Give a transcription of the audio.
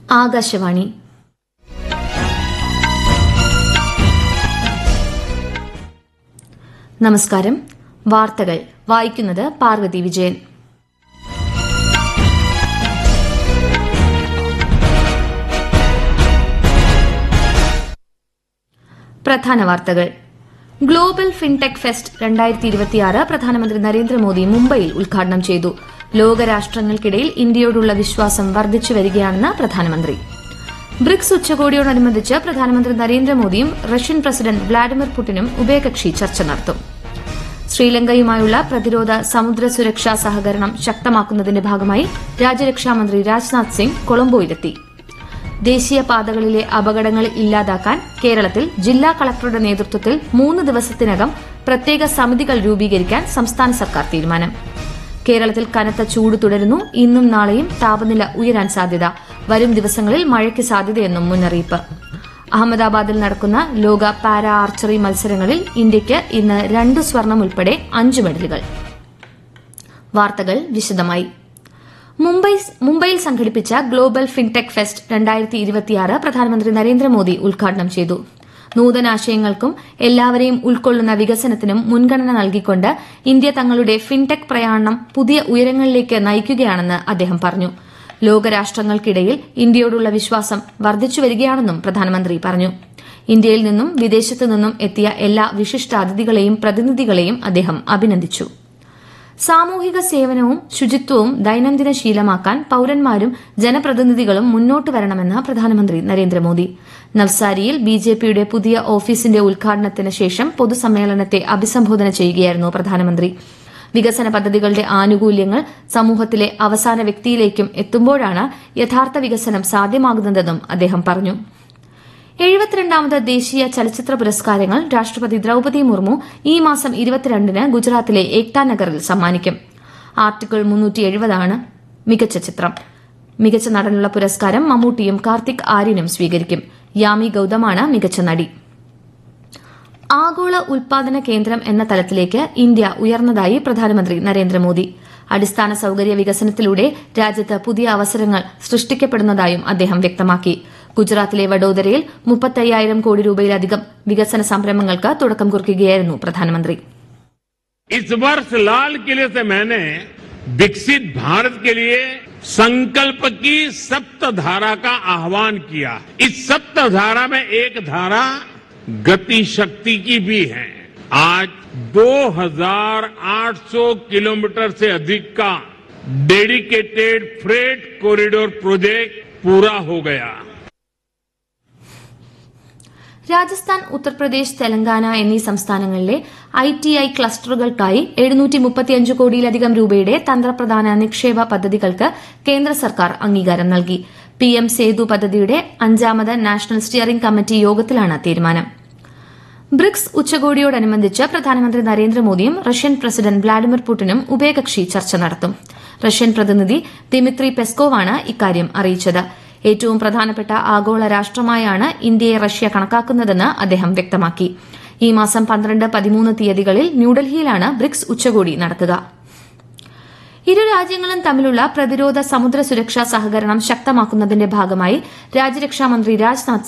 ആകാശവാണി നമസ്കാരം വാർത്തകൾ വായിക്കുന്നത് പാർവതി വിജയൻ പ്രധാന വാർത്തകൾ ഗ്ലോബൽ ഫിൻടെക് ഫെസ്റ്റ് രണ്ടായിരത്തി ഇരുപത്തിയാറ് പ്രധാനമന്ത്രി നരേന്ദ്രമോദി മുംബൈയിൽ ഉദ്ഘാടനം ചെയ്തു ലോകരാഷ്ട്രങ്ങൾക്കിടയിൽ ഇന്ത്യയോടുള്ള വിശ്വാസം വർദ്ധിച്ചു വരികയാണെന്ന് പ്രധാനമന്ത്രി ബ്രിക്സ് ഉച്ചകോടിയോടനുബന്ധിച്ച് പ്രധാനമന്ത്രി നരേന്ദ്രമോദിയും റഷ്യൻ പ്രസിഡന്റ് വ്ളാഡിമിർ പുടിനും ഉഭയകക്ഷി ചർച്ച നടത്തും ശ്രീലങ്കയുമായുള്ള പ്രതിരോധ സമുദ്ര സുരക്ഷാ സഹകരണം ശക്തമാക്കുന്നതിന്റെ ഭാഗമായി രാജ്യരക്ഷാമന്ത്രി രാജ്നാഥ് സിംഗ് കൊളംബോയിലെത്തി ദേശീയപാതകളിലെ അപകടങ്ങൾ ഇല്ലാതാക്കാൻ കേരളത്തിൽ ജില്ലാ കളക്ടറുടെ നേതൃത്വത്തിൽ മൂന്ന് ദിവസത്തിനകം പ്രത്യേക സമിതികൾ രൂപീകരിക്കാൻ സംസ്ഥാന സർക്കാർ തീരുമാനം കേരളത്തിൽ കനത്ത ചൂട് തുടരുന്നു ഇന്നും നാളെയും താപനില ഉയരാൻ സാധ്യത വരും ദിവസങ്ങളിൽ മഴയ്ക്ക് സാധ്യതയെന്നും മുന്നറിയിപ്പ് അഹമ്മദാബാദിൽ നടക്കുന്ന ലോക പാരാ ആർച്ചറി മത്സരങ്ങളിൽ ഇന്ത്യയ്ക്ക് ഇന്ന് രണ്ട് സ്വർണം ഉൾപ്പെടെ അഞ്ച് മെഡലുകൾ വാർത്തകൾ വിശദമായി മുംബൈ മുംബൈയിൽ സംഘടിപ്പിച്ച ഗ്ലോബൽ ഫിൻടെക് ഫെസ്റ്റ് രണ്ടായിരത്തി ഇരുപത്തിയാറ് പ്രധാനമന്ത്രി നരേന്ദ്രമോദി ഉദ്ഘാടനം ചെയ്തു നൂതനാശയങ്ങൾക്കും എല്ലാവരെയും ഉൾക്കൊള്ളുന്ന വികസനത്തിനും മുൻഗണന നൽകിക്കൊണ്ട് ഇന്ത്യ തങ്ങളുടെ ഫിൻടെക് പ്രയാണം പുതിയ ഉയരങ്ങളിലേക്ക് നയിക്കുകയാണെന്ന് അദ്ദേഹം പറഞ്ഞു ലോകരാഷ്ട്രങ്ങൾക്കിടയിൽ ഇന്ത്യയോടുള്ള വിശ്വാസം വർദ്ധിച്ചുവരികയാണെന്നും പ്രധാനമന്ത്രി പറഞ്ഞു ഇന്ത്യയിൽ നിന്നും വിദേശത്തു നിന്നും എത്തിയ എല്ലാ വിശിഷ്ടാതിഥികളെയും പ്രതിനിധികളെയും അദ്ദേഹം അഭിനന്ദിച്ചു സാമൂഹിക സേവനവും ശുചിത്വവും ദൈനംദിന ശീലമാക്കാൻ പൌരന്മാരും ജനപ്രതിനിധികളും മുന്നോട്ട് വരണമെന്ന് പ്രധാനമന്ത്രി നരേന്ദ്രമോദി നവ്സാരിയിൽ ബിജെപിയുടെ പുതിയ ഓഫീസിന്റെ ഉദ്ഘാടനത്തിന് ശേഷം പൊതുസമ്മേളനത്തെ അഭിസംബോധന ചെയ്യുകയായിരുന്നു പ്രധാനമന്ത്രി വികസന പദ്ധതികളുടെ ആനുകൂല്യങ്ങൾ സമൂഹത്തിലെ അവസാന വ്യക്തിയിലേക്കും എത്തുമ്പോഴാണ് യഥാർത്ഥ വികസനം സാധ്യമാകുന്നതെന്നും അദ്ദേഹം പറഞ്ഞു എഴുപത്തിരണ്ടാമത് ദേശീയ ചലച്ചിത്ര പുരസ്കാരങ്ങൾ രാഷ്ട്രപതി ദ്രൌപതി മുർമു ഈ മാസം ഇരുപത്തിരണ്ടിന് ഗുജറാത്തിലെ ഏക്താ നഗറിൽ സമ്മാനിക്കും ആർട്ടിക്കിൾ മുന്നൂറ്റി എഴുപതാണ് മികച്ച ചിത്രം മികച്ച നടനുള്ള പുരസ്കാരം മമ്മൂട്ടിയും കാർത്തിക് ആര്യനും സ്വീകരിക്കും യാമി ഗൌതമാണ് മികച്ച നടി ആഗോള ഉൽപാദന കേന്ദ്രം എന്ന തലത്തിലേക്ക് ഇന്ത്യ ഉയർന്നതായി പ്രധാനമന്ത്രി നരേന്ദ്രമോദി അടിസ്ഥാന സൌകര്യ വികസനത്തിലൂടെ രാജ്യത്ത് പുതിയ അവസരങ്ങൾ സൃഷ്ടിക്കപ്പെടുന്നതായും അദ്ദേഹം വ്യക്തമാക്കി ഗുജറാത്തിലെ വഡോദരയിൽ മുപ്പത്തയ്യായിരം കോടി രൂപയിലധികം വികസന സംരംഭങ്ങൾക്ക് തുടക്കം കുറിക്കുകയായിരുന്നു പ്രധാനമന്ത്രി इस वर्ष लाल किले से मैंने विकसित भारत के लिए संकल्प की सप्तधारा का आह्वान किया इस सप्तधारा में एक धारा गति शक्ति की भी है आज 2,800 किलोमीटर से अधिक का डेडिकेटेड फ्रेट कॉरिडोर प्रोजेक्ट पूरा हो गया രാജസ്ഥാൻ ഉത്തർപ്രദേശ് തെലങ്കാന എന്നീ സംസ്ഥാനങ്ങളിലെ ഐ ടി ഐ ക്ലസ്റ്ററുകൾക്കായി എഴുന്നൂറ്റി മുപ്പത്തിയഞ്ച് കോടിയിലധികം രൂപയുടെ തന്ത്രപ്രധാന നിക്ഷേപ പദ്ധതികൾക്ക് കേന്ദ്ര സർക്കാർ അംഗീകാരം നൽകി പി എം സേതു പദ്ധതിയുടെ അഞ്ചാമത് നാഷണൽ സ്റ്റിയറിംഗ് കമ്മിറ്റി യോഗത്തിലാണ് തീരുമാനം ബ്രിക്സ് ഉച്ചകോടിയോടനുബന്ധിച്ച് പ്രധാനമന്ത്രി നരേന്ദ്രമോദിയും റഷ്യൻ പ്രസിഡന്റ് വ്ളാഡിമിർ പുടിനും ഉഭയകക്ഷി ചർച്ച നടത്തും റഷ്യൻ പ്രതിനിധി ദിമിത്രി പെസ്കോവാണ് ഇക്കാര്യം അറിയിച്ചത് ഏറ്റവും പ്രധാനപ്പെട്ട ആഗോള രാഷ്ട്രമായാണ് ഇന്ത്യയെ റഷ്യ കണക്കാക്കുന്നതെന്ന് അദ്ദേഹം വ്യക്തമാക്കി ഈ മാസം പന്ത്രണ്ട് പതിമൂന്ന് തീയതികളിൽ ന്യൂഡൽഹിയിലാണ് ബ്രിക്സ് ഉച്ചകോടി നടക്കുക ഇരു രാജ്യങ്ങളും തമ്മിലുള്ള പ്രതിരോധ സമുദ്ര സുരക്ഷാ സഹകരണം ശക്തമാക്കുന്നതിന്റെ ഭാഗമായി രാജ്യരക്ഷാമന്ത്രി രാജ്നാഥ്